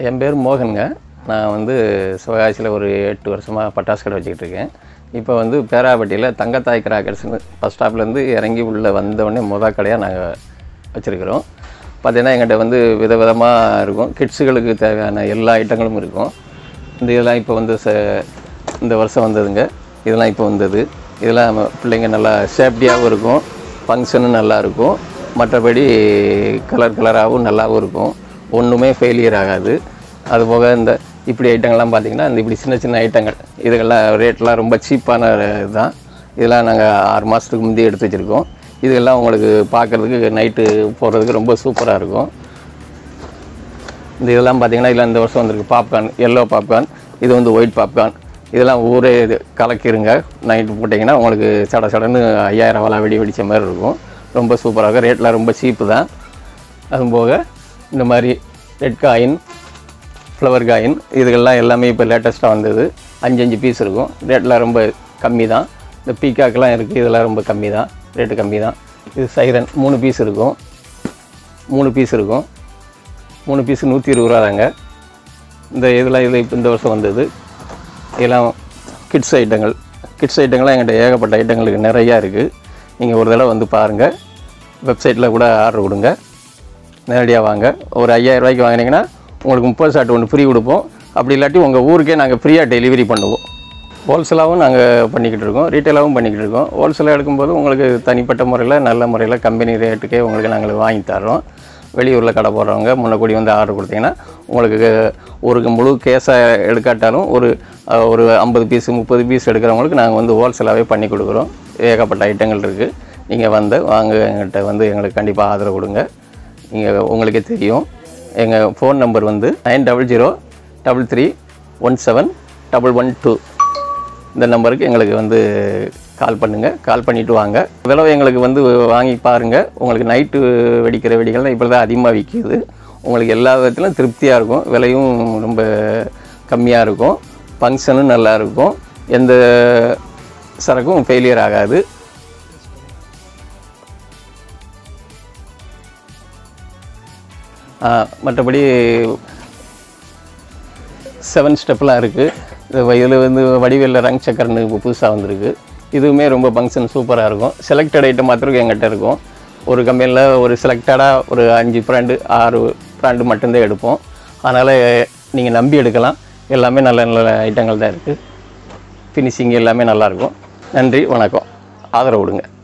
என் பேர் மோகனுங்க நான் வந்து சிவகாசியில் ஒரு எட்டு வருஷமாக பட்டாசு கடை வச்சுக்கிட்டு இருக்கேன் இப்போ வந்து பேராப்பட்டியில் தங்கத்தாய் கிராக்கர்ஸ்னு பஸ் ஸ்டாப்லேருந்து இறங்கி உள்ளே வந்தோடனே முத கடையாக நாங்கள் வச்சுருக்கிறோம் பார்த்தீங்கன்னா எங்கிட்ட வந்து விதவிதமாக இருக்கும் கிட்ஸுகளுக்கு தேவையான எல்லா ஐட்டங்களும் இருக்கும் இந்த இதெல்லாம் இப்போ வந்து ச இந்த வருஷம் வந்ததுங்க இதெல்லாம் இப்போ வந்தது இதெல்லாம் நம்ம பிள்ளைங்க நல்லா சேஃப்டியாகவும் இருக்கும் ஃபங்க்ஷனும் நல்லா இருக்கும் மற்றபடி கலர் கலராகவும் நல்லாவும் இருக்கும் ஒன்றுமே ஃபெயிலியர் ஆகாது அதுபோக இந்த இப்படி ஐட்டங்கள்லாம் பார்த்தீங்கன்னா இந்த இப்படி சின்ன சின்ன ஐட்டங்கள் இதுக்கெல்லாம் ரேட்லாம் ரொம்ப சீப்பான இதுதான் இதெல்லாம் நாங்கள் ஆறு மாதத்துக்கு முந்தைய எடுத்து வச்சுருக்கோம் இதெல்லாம் உங்களுக்கு பார்க்குறதுக்கு நைட்டு போடுறதுக்கு ரொம்ப சூப்பராக இருக்கும் இந்த இதெல்லாம் பார்த்தீங்கன்னா இதில் இந்த வருஷம் வந்திருக்கு பாப்கார்ன் எல்லோ பாப்கார்ன் இது வந்து ஒயிட் பாப்கார்ன் இதெல்லாம் ஊரே இது கலக்கிருங்க நைட்டு போட்டிங்கன்னா உங்களுக்கு சட சடன்னு ஐயாயிரம் வலை வெடி வெடித்த மாதிரி இருக்கும் ரொம்ப சூப்பராக இருக்கும் ரேட்லாம் ரொம்ப சீப்பு தான் அதுவும் போக இந்த மாதிரி ரெட் காயின் ஃப்ளவர் காயின் இதுகள்லாம் எல்லாமே இப்போ லேட்டஸ்ட்டாக வந்தது அஞ்சு அஞ்சு பீஸ் இருக்கும் ரேட்லாம் ரொம்ப கம்மி தான் இந்த பீக்காக்கெலாம் இருக்குது இதெல்லாம் ரொம்ப கம்மி தான் ரேட்டு கம்மி தான் இது சைரன் மூணு பீஸ் இருக்கும் மூணு பீஸ் இருக்கும் மூணு பீஸ் நூற்றி இருபது ரூபா தாங்க இந்த இதெல்லாம் இது இப்போ இந்த வருஷம் வந்தது இதெல்லாம் கிட்ஸ் ஐட்டங்கள் கிட்ஸ் ஐட்டங்கள்லாம் எங்கிட்ட ஏகப்பட்ட ஐட்டங்களுக்கு நிறையா இருக்குது நீங்கள் ஒரு தடவை வந்து பாருங்கள் வெப்சைட்டில் கூட ஆர்டர் கொடுங்க நேரடியாக வாங்க ஒரு ஐயாயிரம் ரூபாய்க்கு வாங்கினீங்கன்னா உங்களுக்கு முப்பது ஷாட் ஒன்று ஃப்ரீ கொடுப்போம் அப்படி இல்லாட்டி உங்கள் ஊருக்கே நாங்கள் ஃப்ரீயாக டெலிவரி பண்ணுவோம் ஹோல்சேலாகவும் நாங்கள் பண்ணிக்கிட்டு இருக்கோம் ரீட்டைலாகவும் பண்ணிக்கிட்டு இருக்கோம் ஹோல்சேலாக எடுக்கும்போது உங்களுக்கு தனிப்பட்ட முறையில் நல்ல முறையில் கம்பெனி ரேட்டுக்கே உங்களுக்கு நாங்கள் வாங்கி தர்றோம் வெளியூரில் கடை போடுறவங்க முன்னக்கூடி வந்து ஆர்டர் கொடுத்தீங்கன்னா உங்களுக்கு ஒரு முழு கேஸாக எடுக்காட்டாலும் ஒரு அஹ், ஒரு ஐம்பது பீஸ் முப்பது பீஸ் எடுக்கிறவங்களுக்கு நாங்கள் வந்து ஹோல்சேலாகவே பண்ணி கொடுக்குறோம் ஏகப்பட்ட ஐட்டங்கள் இருக்குது நீங்கள் வந்து வாங்க எங்கள்கிட்ட வந்து எங்களுக்கு கண்டிப்பாக ஆதரவு கொடுங்க நீங்கள் உங்களுக்கே தெரியும் எங்கள் ஃபோன் நம்பர் வந்து nine double zero double three one seven double one two இந்த நம்பருக்கு எங்களுக்கு வந்து கால் பண்ணுங்கள் கால் பண்ணிவிட்டு வாங்க இதெல்லாம் எங்களுக்கு வந்து வாங்கி பாருங்கள் உங்களுக்கு நைட்டு வெடிக்கிற வெடிகள்லாம் இப்போ தான் அதிகமாக விற்கிது உங்களுக்கு எல்லா விதத்திலும் திருப்தியாக இருக்கும் விலையும் ரொம்ப கம்மியாக இருக்கும் ஃபங்க்ஷனும் நல்லா இருக்கும் எந்த சரக்கும் ஃபெயிலியர் ஆகாது ஆ, மற்றபடி செவன் ஸ்டெப்லாம் இருக்குது இதில் வந்து வடிவேலில் ரங் சக்கர்னு இப்போ புதுசாக வந்திருக்கு இதுவுமே ரொம்ப ஃபங்க்ஷன் சூப்பராக இருக்கும் செலக்டட் ஐட்டம் மாத்திரம் எங்கிட்ட இருக்கும் ஒரு கம்பெனியில் ஒரு செலக்டடாக ஒரு அஞ்சு பிராண்டு ஆறு பிராண்டு மட்டும்தான் எடுப்போம் அதனால் நீங்கள் நம்பி எடுக்கலாம் எல்லாமே நல்ல நல்ல ஐட்டங்கள் தான் இருக்குது ஃபினிஷிங் எல்லாமே நல்லாயிருக்கும் நன்றி வணக்கம் ஆதரவு கொடுங்க